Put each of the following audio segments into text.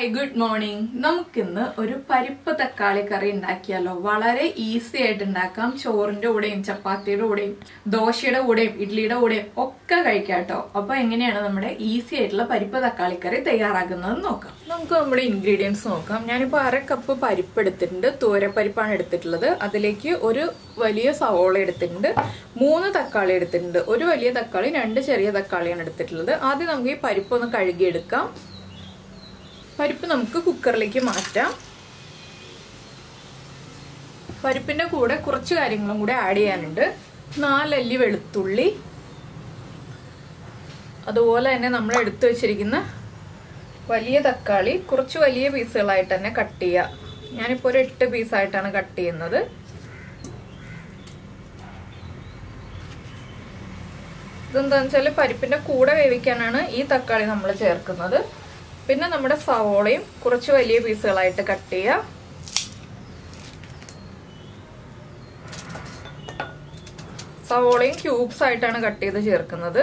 hi good morning നമുക്കിന്ന് ഒരു പരിപ്പ് തക്കാളി കറി ഉണ്ടാക്കിയാലോ വളരെ ഈസി ആയിട്ട് ഉണ്ടാക്കാം ചോറിന്റെ കൂടെയും ചപ്പാത്തിയുടെ കൂടെയും ദോശയുടെ കൂടെയും ഇഡ്ലിയുടെ കൂടെയും ഒക്കെ കഴിക്കാം കേട്ടോ അപ്പൊ എങ്ങനെയാണ് നമ്മുടെ ഈസി ആയിട്ടുള്ള പരിപ്പ് തക്കാളി കറി തയ്യാറാക്കുന്നത് നോക്കാം നമുക്ക് നമ്മുടെ ഇൻഗ്രീഡിയൻസ് നോക്കാം ഞാനിപ്പോൾ അര കപ്പ് പരിപ്പ് എടുത്തിട്ടുണ്ട് തൂരപ്പരിപ്പാണ് എടുത്തിട്ടുള്ളത് അതിലേക്ക് ഒരു വലിയ സവോള എടുത്തിട്ടുണ്ട് മൂന്ന് തക്കാളി എടുത്തിട്ടുണ്ട് ഒരു വലിയ തക്കാളി രണ്ട് ചെറിയ തക്കാളിയാണ് എടുത്തിട്ടുള്ളത് ആദ്യം നമുക്ക് ഈ പരിപ്പ് ഒന്ന് കഴുകിയെടുക്കാം പരിപ്പ് നമുക്ക് കുക്കറിലേക്ക് മാറ്റാം പരിപ്പിന്റെ കൂടെ കുറച്ച് കാര്യങ്ങളും കൂടെ ആഡ് ചെയ്യാനുണ്ട് നാലല്ലി വെളുത്തുള്ളി അതുപോലെ തന്നെ നമ്മൾ എടുത്തു വെച്ചിരിക്കുന്ന വലിയ തക്കാളി കുറച്ച് വലിയ പീസുകളായിട്ട് തന്നെ കട്ട് ചെയ്യുക ഞാനിപ്പോൾ ഒരു എട്ട് പീസായിട്ടാണ് കട്ട് ചെയ്യുന്നത് ഇതെന്താണെന്ന് വെച്ചാൽ പരിപ്പിന്റെ കൂടെ വേവിക്കാനാണ് ഈ തക്കാളി നമ്മൾ ചേർക്കുന്നത് പിന്നെ നമ്മുടെ സവോളയും കുറച്ച് വലിയ പീസുകളായിട്ട് കട്ട് ചെയ്യുക സവോളയും ക്യൂബ്സ് ആയിട്ടാണ് കട്ട് ചെയ്ത് ചേർക്കുന്നത്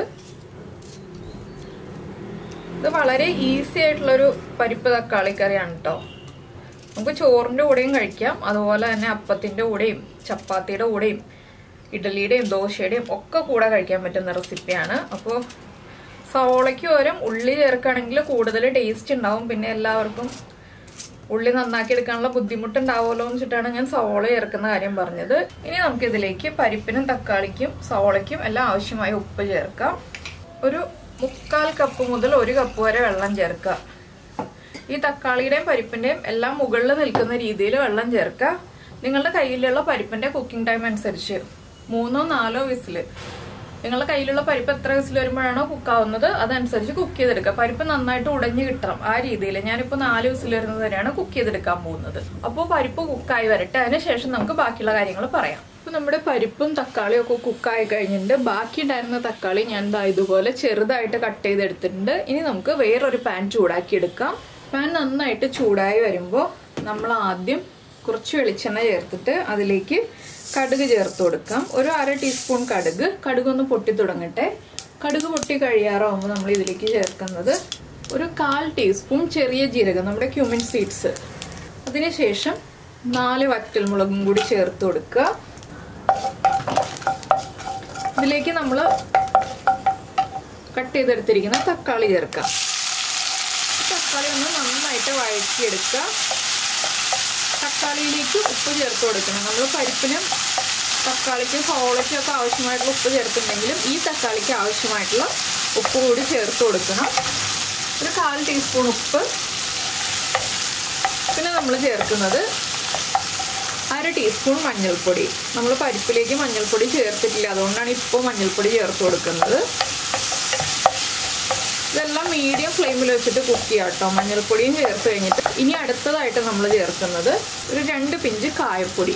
ഇത് വളരെ ഈസി ആയിട്ടുള്ളൊരു പരിപ്പ് തക്കാളി കറിയാണ് കേട്ടോ നമുക്ക് ചോറിൻ്റെ കൂടെയും കഴിക്കാം അതുപോലെ തന്നെ അപ്പത്തിൻ്റെ കൂടെയും ചപ്പാത്തിയുടെ കൂടെയും ഇഡലിയുടെയും ദോശയുടെയും ഒക്കെ കൂടെ കഴിക്കാൻ പറ്റുന്ന റെസിപ്പിയാണ് അപ്പോൾ സവോളയ്ക്ക് പകരം ഉള്ളി ചേർക്കുകയാണെങ്കിൽ കൂടുതൽ ടേസ്റ്റ് ഉണ്ടാവും പിന്നെ എല്ലാവർക്കും ഉള്ളി നന്നാക്കി എടുക്കാനുള്ള ബുദ്ധിമുട്ടുണ്ടാവുമല്ലോ എന്ന് വെച്ചിട്ടാണ് ഞാൻ സവോള ചേർക്കുന്ന കാര്യം പറഞ്ഞത് ഇനി നമുക്ക് ഇതിലേക്ക് പരിപ്പിനും തക്കാളിക്കും സവോളയ്ക്കും എല്ലാം ആവശ്യമായ ഉപ്പ് ചേർക്കാം ഒരു മുക്കാൽ കപ്പ് മുതൽ ഒരു കപ്പ് വരെ വെള്ളം ചേർക്കുക ഈ തക്കാളിയുടെയും പരിപ്പിന്റെയും എല്ലാം മുകളിൽ നിൽക്കുന്ന രീതിയിൽ വെള്ളം ചേർക്കുക നിങ്ങളുടെ കയ്യിലുള്ള പരിപ്പിന്റെ കുക്കിംഗ് ടൈം അനുസരിച്ച് മൂന്നോ നാലോ വിസില് നിങ്ങളുടെ കയ്യിലുള്ള പരിപ്പ് എത്ര വിസിൽ വരുമ്പോഴാണോ കുക്കാവുന്നത് അതനുസരിച്ച് കുക്ക് ചെയ്തെടുക്കുക പരിപ്പ് നന്നായിട്ട് ഉടഞ്ഞു കിട്ടണം ആ രീതിയിൽ ഞാനിപ്പോൾ നാല് വിസിൽ വരുന്നത് വരെയാണ് കുക്ക് ചെയ്തെടുക്കാൻ പോകുന്നത് അപ്പോൾ പരിപ്പ് കുക്കായി വരട്ടെ അതിനുശേഷം നമുക്ക് ബാക്കിയുള്ള കാര്യങ്ങൾ പറയാം ഇപ്പൊ നമ്മുടെ പരിപ്പും തക്കാളിയും ഒക്കെ കുക്കായി കഴിഞ്ഞിട്ടുണ്ട് ബാക്കി ഉണ്ടായിരുന്ന തക്കാളി ഞാൻ ദാ ഇതുപോലെ ചെറുതായിട്ട് കട്ട് ചെയ്തെടുത്തിട്ടുണ്ട് ഇനി നമുക്ക് വേറൊരു പാൻ ചൂടാക്കി എടുക്കാം പാൻ നന്നായിട്ട് ചൂടായി വരുമ്പോൾ നമ്മൾ ആദ്യം കുറച്ച് വെളിച്ചെണ്ണ ചേർത്തിട്ട് അതിലേക്ക് കടുക് ചേർത്ത് കൊടുക്കാം ഒരു അര ടീസ്പൂൺ കടുക് കടുക് ഒന്ന് പൊട്ടി തുടങ്ങട്ടെ കടുക് പൊട്ടി കഴിയാറാവുമ്പോൾ നമ്മൾ ഇതിലേക്ക് ചേർക്കുന്നത് ഒരു കാൽ ടീസ്പൂൺ ചെറിയ ജീരകം നമ്മുടെ ക്യൂമിൻ സീഡ്സ് അതിനുശേഷം നാല് വറ്റൽമുളകും കൂടി ചേർത്ത് കൊടുക്കുക ഇതിലേക്ക് നമ്മൾ കട്ട് ചെയ്തെടുത്തിരിക്കുന്ന തക്കാളി ചേർക്കാം തക്കാളി ഒന്ന് നന്നായിട്ട് വഴറ്റിയെടുക്കുക തക്കാളിയിലേക്ക് ഉപ്പ് ചേർത്ത് കൊടുക്കണം നമ്മൾ പരിപ്പിനും തക്കാളിക്കും സോളയ്ക്കും ഒക്കെ ആവശ്യമായിട്ടുള്ള ഉപ്പ് ചേർത്തിട്ടുണ്ടെങ്കിലും ഈ തക്കാളിക്ക് ആവശ്യമായിട്ടുള്ള ഉപ്പ് കൂടി ചേർത്ത് കൊടുക്കണം ഒരു കാൽ ടീസ്പൂൺ ഉപ്പ് പിന്നെ നമ്മൾ ചേർക്കുന്നത് അര ടീസ്പൂൺ മഞ്ഞൾപ്പൊടി നമ്മൾ പരിപ്പിലേക്ക് മഞ്ഞൾപ്പൊടി ചേർത്തിട്ടില്ല അതുകൊണ്ടാണ് ഇപ്പോൾ മഞ്ഞൾപ്പൊടി ചേർത്ത് കൊടുക്കുന്നത് ഇതെല്ലാം മീഡിയം ഫ്ലെയിമിൽ വെച്ചിട്ട് കുക്ക് ചെയ്യാം കേട്ടോ മഞ്ഞൾപ്പൊടിയും ചേർത്ത് കഴിഞ്ഞിട്ട് ഇനി അടുത്തതായിട്ട് നമ്മൾ ചേർക്കുന്നത് ഒരു രണ്ട് പിഞ്ച് കായപ്പൊടി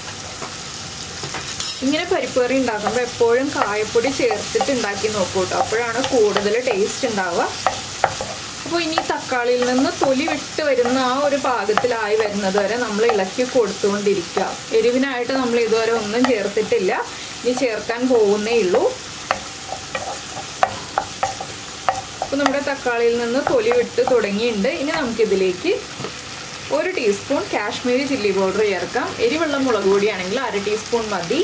ഇങ്ങനെ പരിപ്പ് കറി ഉണ്ടാക്കുമ്പോൾ എപ്പോഴും കായപ്പൊടി ചേർത്തിട്ട് ഉണ്ടാക്കി നോക്കൂ കേട്ടോ അപ്പോഴാണ് കൂടുതൽ ടേസ്റ്റ് ഉണ്ടാവുക അപ്പോൾ ഇനി തക്കാളിയിൽ നിന്ന് തൊലി വിട്ട് വരുന്ന ആ ഒരു പാകത്തിലായി വരുന്നത് വരെ നമ്മൾ ഇളക്കി കൊടുത്തുകൊണ്ടിരിക്കുക എരിവിനായിട്ട് നമ്മൾ ഇതുവരെ ഒന്നും ചേർത്തിട്ടില്ല ഇനി ചേർക്കാൻ പോകുന്നേ ഉള്ളൂ അപ്പോൾ നമ്മുടെ തക്കാളിയിൽ നിന്ന് തൊലി വിട്ട് തുടങ്ങിയിട്ടുണ്ട് ഇനി നമുക്കിതിലേക്ക് ഒരു ടീസ്പൂൺ കാശ്മീരി ചില്ലി പൗഡർ ചേർക്കാം എരിവെള്ള മുളക് പൊടിയാണെങ്കിൽ അര ടീസ്പൂൺ മതി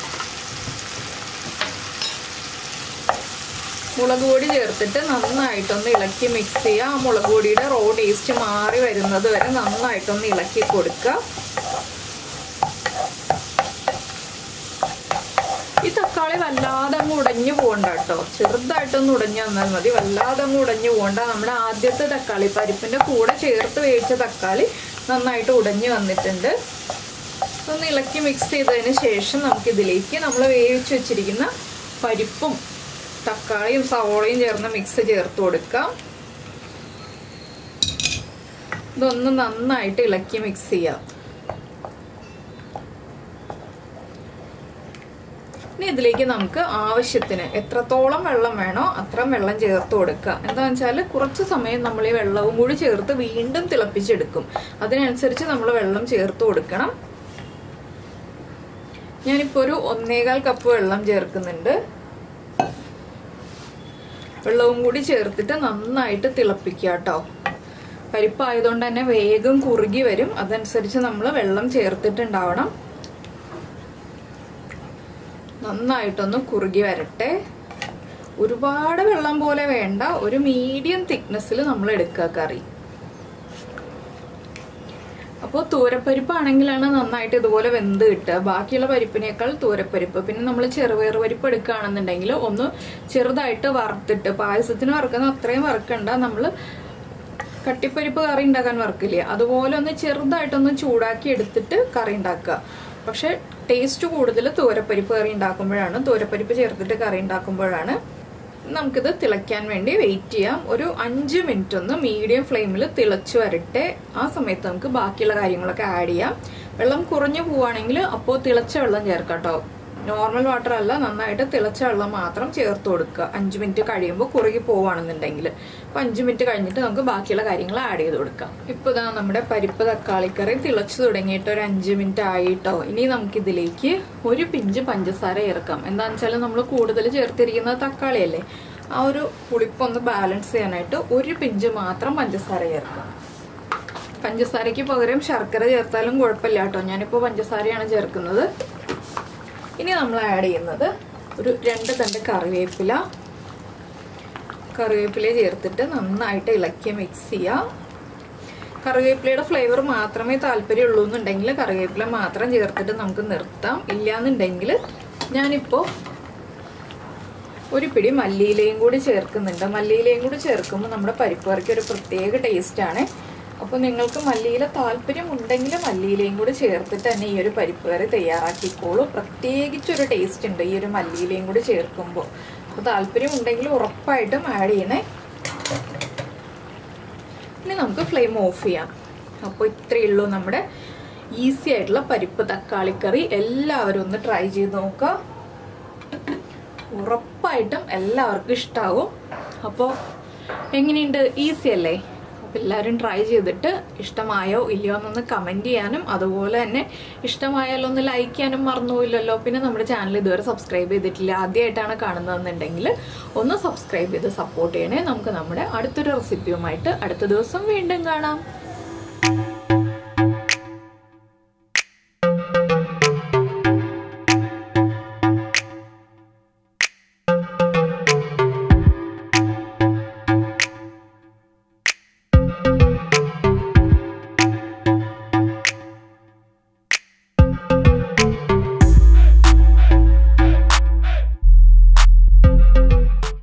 മുളക് പൊടി ചേർത്തിട്ട് നന്നായിട്ടൊന്ന് ഇളക്കി മിക്സ് ചെയ്യുക ആ മുളക് പൊടിയുടെ റോ ടേസ്റ്റ് മാറി വരുന്നത് വരെ നന്നായിട്ടൊന്ന് ഇളക്കി കൊടുക്കുക ഈ തക്കാളി വല്ലാതെ അങ്ങ് ഉടഞ്ഞു പോകണ്ട കേട്ടോ ചെറുതായിട്ടൊന്ന് ഉടഞ്ഞു വന്നാൽ മതി വല്ലാതെ അങ്ങ് ഉടഞ്ഞു പോകണ്ട നമ്മുടെ ആദ്യത്തെ തക്കാളി പരിപ്പിന്റെ കൂടെ ചേർത്ത് വേവിച്ച തക്കാളി നന്നായിട്ട് ഉടഞ്ഞു വന്നിട്ടുണ്ട് ഒന്ന് ഇളക്കി മിക്സ് ചെയ്തതിന് ശേഷം നമുക്കിതിലേക്ക് നമ്മൾ വേവിച്ച് വെച്ചിരിക്കുന്ന പരിപ്പും തക്കാളിയും സവോളയും ചേർന്ന മിക്സ് ചേർത്ത് കൊടുക്കാം ഇതൊന്ന് നന്നായിട്ട് ഇളക്കി മിക്സ് ചെയ്യാം ഇനി ഇതിലേക്ക് നമുക്ക് ആവശ്യത്തിന് എത്രത്തോളം വെള്ളം വേണോ അത്രയും വെള്ളം ചേർത്ത് കൊടുക്കുക എന്താണെന്ന് വെച്ചാൽ കുറച്ച് സമയം നമ്മൾ ഈ വെള്ളവും കൂടി ചേർത്ത് വീണ്ടും തിളപ്പിച്ചെടുക്കും അതിനനുസരിച്ച് നമ്മൾ വെള്ളം ചേർത്ത് കൊടുക്കണം ഞാനിപ്പോൾ ഒരു ഒന്നേകാൽ കപ്പ് വെള്ളം ചേർക്കുന്നുണ്ട് വെള്ളവും കൂടി ചേർത്തിട്ട് നന്നായിട്ട് തിളപ്പിക്കുക കേട്ടോ പരിപ്പായതുകൊണ്ട് തന്നെ വേഗം കുറുകി വരും അതനുസരിച്ച് നമ്മൾ വെള്ളം ചേർത്തിട്ടുണ്ടാവണം നന്നായിട്ടൊന്ന് കുറുകി വരട്ടെ ഒരുപാട് വെള്ളം പോലെ വേണ്ട ഒരു മീഡിയം തിക്നെസ്സിൽ നമ്മൾ എടുക്കുക കറി അപ്പോൾ തൂരപ്പരിപ്പാണെങ്കിലാണ് നന്നായിട്ട് ഇതുപോലെ വെന്ത് കിട്ടുക ബാക്കിയുള്ള പരിപ്പിനേക്കാൾ തൂരപ്പരിപ്പ് പിന്നെ നമ്മൾ ചെറുപയർ പരിപ്പ് എടുക്കുകയാണെന്നുണ്ടെങ്കിൽ ഒന്ന് ചെറുതായിട്ട് വറുത്തിട്ട് പായസത്തിന് വറുക്കുന്ന അത്രയും വറുക്കണ്ട നമ്മൾ കട്ടിപ്പരിപ്പ് കറി ഉണ്ടാക്കാൻ വറക്കില്ലേ അതുപോലെ ഒന്ന് ചെറുതായിട്ടൊന്ന് ചൂടാക്കി എടുത്തിട്ട് കറി ഉണ്ടാക്കുക പക്ഷെ ടേസ്റ്റ് കൂടുതൽ തൂരപ്പരിപ്പ് കറി ഉണ്ടാക്കുമ്പോഴാണ് തൂരപ്പരിപ്പ് ചേർത്തിട്ട് കറി ഉണ്ടാക്കുമ്പോഴാണ് നമുക്കിത് തിളയ്ക്കാൻ വേണ്ടി വെയിറ്റ് ചെയ്യാം ഒരു അഞ്ച് മിനിറ്റ് ഒന്ന് മീഡിയം ഫ്ലെയിമിൽ തിളച്ച് വരട്ടെ ആ സമയത്ത് നമുക്ക് ബാക്കിയുള്ള കാര്യങ്ങളൊക്കെ ആഡ് ചെയ്യാം വെള്ളം കുറഞ്ഞു പോവുകയാണെങ്കിൽ അപ്പോൾ തിളച്ച വെള്ളം ചേർക്കാം കേട്ടോ നോർമൽ വാട്ടർ അല്ല നന്നായിട്ട് തിളച്ച വെള്ളം മാത്രം ചേർത്ത് കൊടുക്കുക അഞ്ച് മിനിറ്റ് കഴിയുമ്പോൾ കുറുകി പോവുകയാണെന്നുണ്ടെങ്കിൽ അപ്പോൾ അഞ്ച് മിനിറ്റ് കഴിഞ്ഞിട്ട് നമുക്ക് ബാക്കിയുള്ള കാര്യങ്ങൾ ആഡ് ചെയ്ത് കൊടുക്കാം ഇപ്പോൾ ഇതാ നമ്മുടെ പരിപ്പ് തക്കാളിക്കറി തിളച്ചു തുടങ്ങിയിട്ട് ഒരു അഞ്ച് മിനിറ്റ് ആയിട്ടോ ഇനി നമുക്കിതിലേക്ക് ഒരു പിഞ്ച് പഞ്ചസാര ചേർക്കാം എന്താണെന്ന് വെച്ചാൽ നമ്മൾ കൂടുതൽ ചേർത്തിരിക്കുന്നത് തക്കാളിയല്ലേ ആ ഒരു പുളിപ്പൊന്ന് ബാലൻസ് ചെയ്യാനായിട്ട് ഒരു പിഞ്ച് മാത്രം പഞ്ചസാര ചേർക്കാം പഞ്ചസാരയ്ക്ക് പകരം ശർക്കര ചേർത്താലും കുഴപ്പമില്ല കേട്ടോ ഞാനിപ്പോൾ പഞ്ചസാരയാണ് ചേർക്കുന്നത് ഇനി നമ്മൾ ആഡ് ചെയ്യുന്നത് ഒരു രണ്ട് തണ്ട് കറിവേപ്പില കറിവേപ്പില ചേർത്തിട്ട് നന്നായിട്ട് ഇളക്കി മിക്സ് ചെയ്യുക കറിവേപ്പിലയുടെ ഫ്ലേവർ മാത്രമേ താല്പര്യമുള്ളൂ എന്നുണ്ടെങ്കിൽ കറിവേപ്പില മാത്രം ചേർത്തിട്ട് നമുക്ക് നിർത്താം ഇല്ലയെന്നുണ്ടെങ്കിൽ ഞാനിപ്പോൾ ഒരു പിടി മല്ലിയിലയും കൂടി ചേർക്കുന്നുണ്ട് മല്ലിയിലയും കൂടി ചേർക്കുമ്പോൾ നമ്മുടെ പരിപ്പ് കറിക്ക് ഒരു പ്രത്യേക ടേസ്റ്റാണ് അപ്പോൾ നിങ്ങൾക്ക് മല്ലിയില താല്പര്യം ഉണ്ടെങ്കിൽ മല്ലിയിലയും കൂടി ചേർത്തിട്ട് തന്നെ ഈ ഒരു പരിപ്പ് കറി തയ്യാറാക്കിക്കോളൂ പ്രത്യേകിച്ചൊരു ടേസ്റ്റ് ഉണ്ട് ഈ ഒരു മല്ലിയിലയും കൂടി ചേർക്കുമ്പോൾ അപ്പോൾ താല്പര്യം ഉണ്ടെങ്കിൽ ഉറപ്പായിട്ടും ആഡ് ചെയ്യണേ ഇനി നമുക്ക് ഫ്ലെയിം ഓഫ് ചെയ്യാം അപ്പോൾ ഇത്രയേ ഉള്ളൂ നമ്മുടെ ഈസി ആയിട്ടുള്ള പരിപ്പ് തക്കാളിക്കറി എല്ലാവരും ഒന്ന് ട്രൈ ചെയ്ത് നോക്കുക ഉറപ്പായിട്ടും എല്ലാവർക്കും ഇഷ്ടാവും അപ്പോൾ എങ്ങനെയുണ്ട് ഈസി അല്ലേ അപ്പോൾ എല്ലാവരും ട്രൈ ചെയ്തിട്ട് ഇഷ്ടമായോ ഇല്ലയോ എന്നൊന്ന് കമൻറ്റ് ചെയ്യാനും അതുപോലെ തന്നെ ഇഷ്ടമായാലോ ഒന്ന് ലൈക്ക് ചെയ്യാനും മറന്നുപോയില്ലല്ലോ പിന്നെ നമ്മുടെ ചാനൽ ഇതുവരെ സബ്സ്ക്രൈബ് ചെയ്തിട്ടില്ല ആദ്യമായിട്ടാണ് കാണുന്നതെന്നുണ്ടെങ്കിൽ ഒന്ന് സബ്സ്ക്രൈബ് ചെയ്ത് സപ്പോർട്ട് ചെയ്യണേ നമുക്ക് നമ്മുടെ അടുത്തൊരു റെസിപ്പിയുമായിട്ട് അടുത്ത ദിവസം വീണ്ടും കാണാം